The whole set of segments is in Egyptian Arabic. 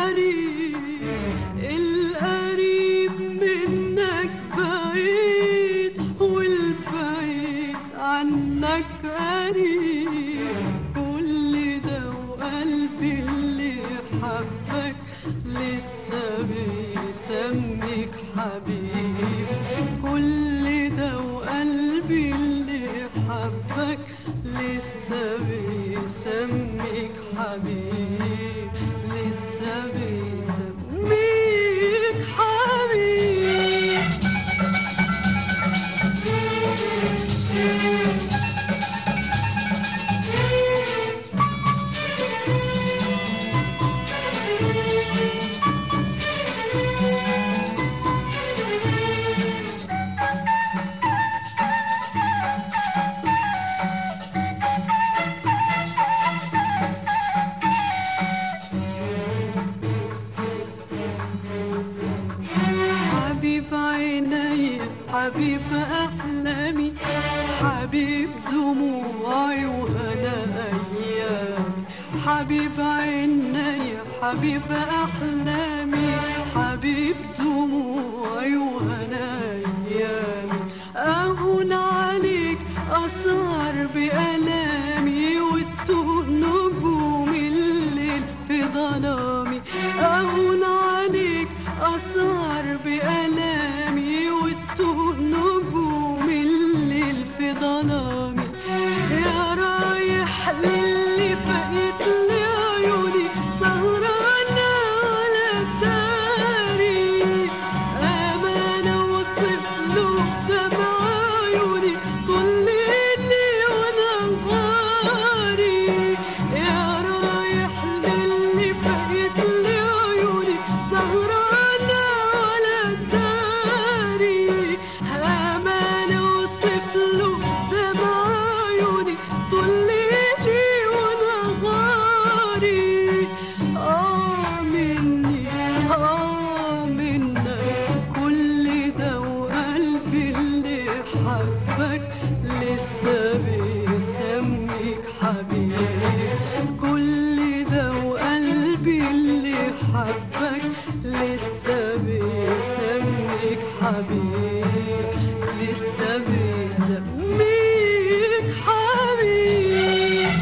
القريب القريب منك بعيد والبعيد عنك قريب كل ده وقلبي اللي حبك لسه بيسميك حبيب كل ده وقلبي اللي حبك لسه بيسميك حبيب لسه بيسميك حبيب حبيب عيني حبيب أحلامي حبيب دموعي وهنا أيامي حبيب عيني حبيب أحلامي حبيب دموعي وهنا أيامي أهون عليك أسهر بألامي وتوه نجوم الليل في ظلامي أهون عليك أسهر بألامي وتوه نجوم الليل في ظلامي يا رايح للي فقيت لي عيوني سهرانة على الداري أمانة وصف له دمع عيوني طول ليلي ونهاري يا رايح للي فقيت لي عيوني سهرانة على الداري أمانة وصف له دمع عيوني طول ليلي ونهاري آه مني آه منك كل ده وقلبي اللي حبك لسه بيسميك حبيب كل ده وقلبي اللي حبك لسه بيسميك حبيب لسه بيسميك حبيب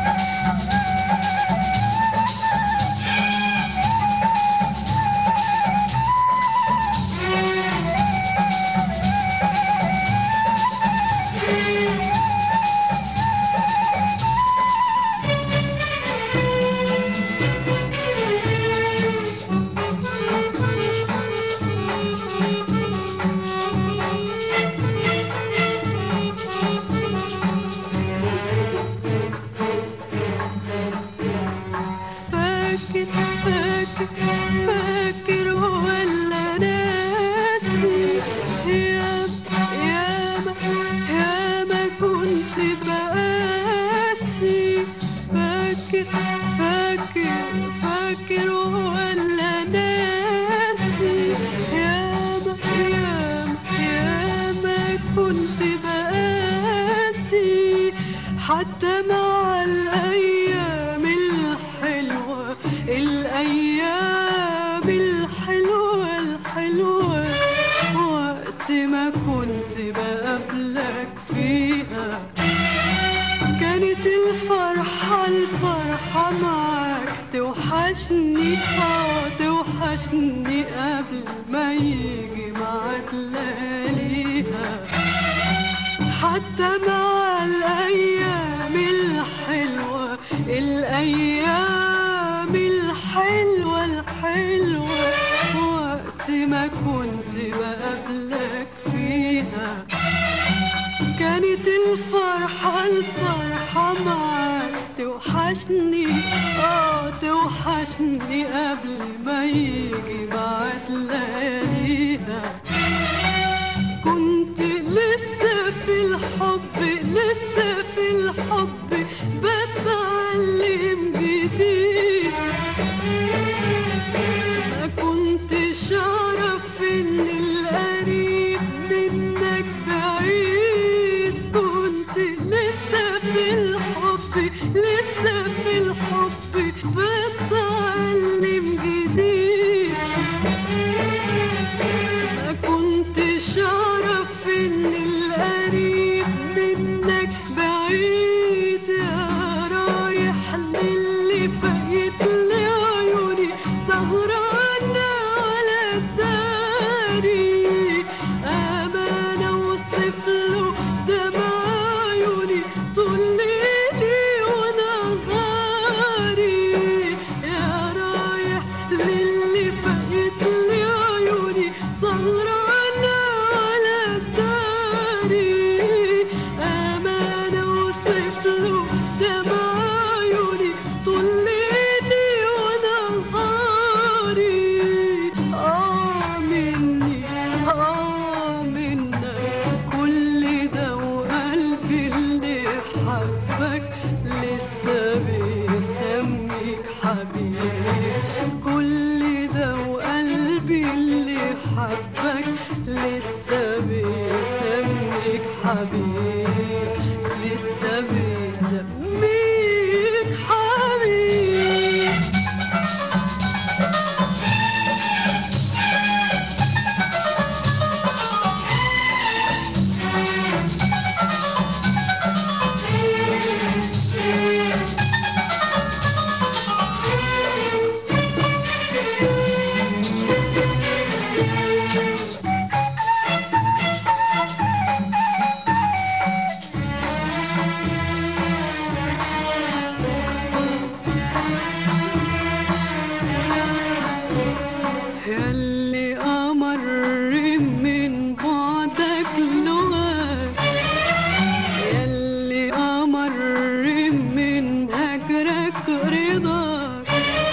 فاكر فاكر فاكر ولا ناسي ياما ياما ياما كنت بقاسي فاكر فاكر فاكر ولا ناسي ياما ياما ياما كنت بقاسي حتى مع الأيام الحلوة الأيام الحلوة الحلوة وقت ما كنت بقابلك فيها كانت الفرحة الفرحة معاك توحشني اه توحشني قبل ما يجي ميعاد لياليها حتى مع الأيام الحلوة الأيام الحلوة الحلوة وقت ما كنت بقابلك فيها كانت الفرحة الفرحة معاك توحشني اه توحشني قبل ما يجي بعد لياليها كنت لسه في الحب لسه في الحب بتعلم جديد ما كنتش اعرف ان القريب منك بعيد كنت لسه في الحب لسه في الحب بتعلم جديد سهرانة على الداري أمان أوصف له دمع عيوني طول ليلي ونهاري يا رايح للي فقت لي عيوني سهرانة على الداري أمان أوصف له دمع عيوني طول ليلي ونهاري آه مني آه منك كل ده وقلبي اللي حبك لسه بيسميك حبيب كل ده وقلبي اللي حبك لسه بيسميك حبيب لسه بيسميك حبيب ياللي أمر من بعدك لغاك ياللي أمر من هجرك رضاك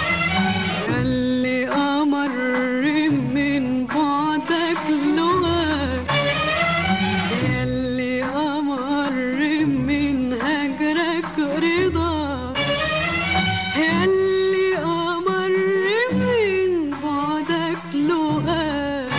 ياللي أمر من بعدك لغاك ياللي أمر من هجرك رضاك ياللي أمر من بعدك لقاك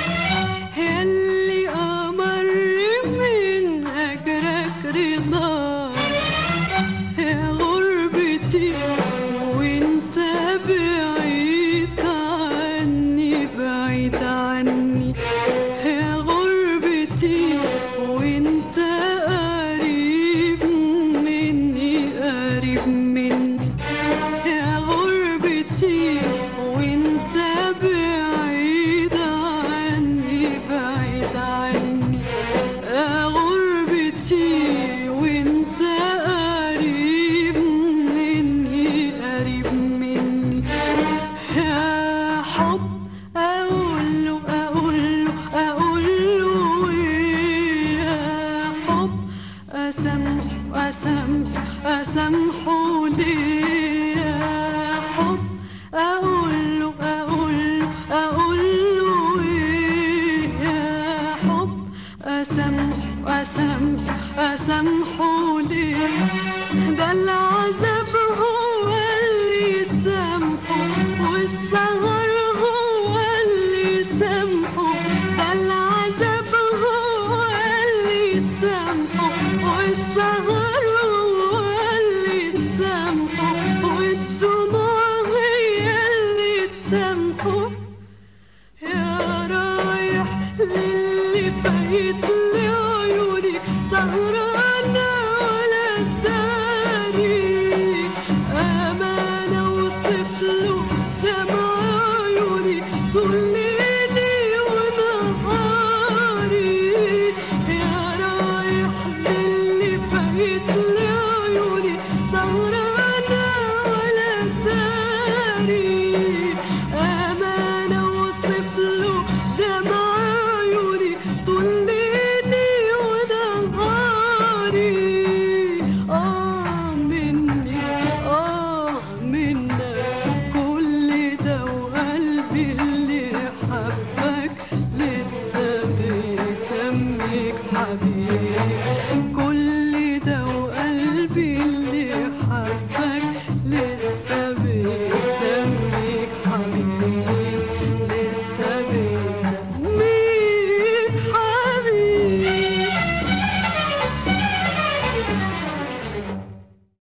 ياللي أمر من هجرك رضاك يا غربتي وانت بعيد عني بعيد عني يا غربتي وانت قريب مني قريب مني يا غربتي وانت بعيد عني بعيد عني يا غربتي وانت قريب مني قريب مني يا حب اقول له اقول له اقول له إيه يا حب اسامحه اسامحه اسامحه ليه يا حب اقول له اقول له اقول له ايه يا حب اسامحه اسامحه اسامحه ليه ده العذاب هو اللي سامحه والسهر هو اللي سامحه ده العذاب هو اللي سامحه والسهر هو اللي سامحه والدموع هي اللي تسامحه يا رايح للي فايت لي عيوني سهرانة على الداري أمانة أوصف له دمع عيوني طول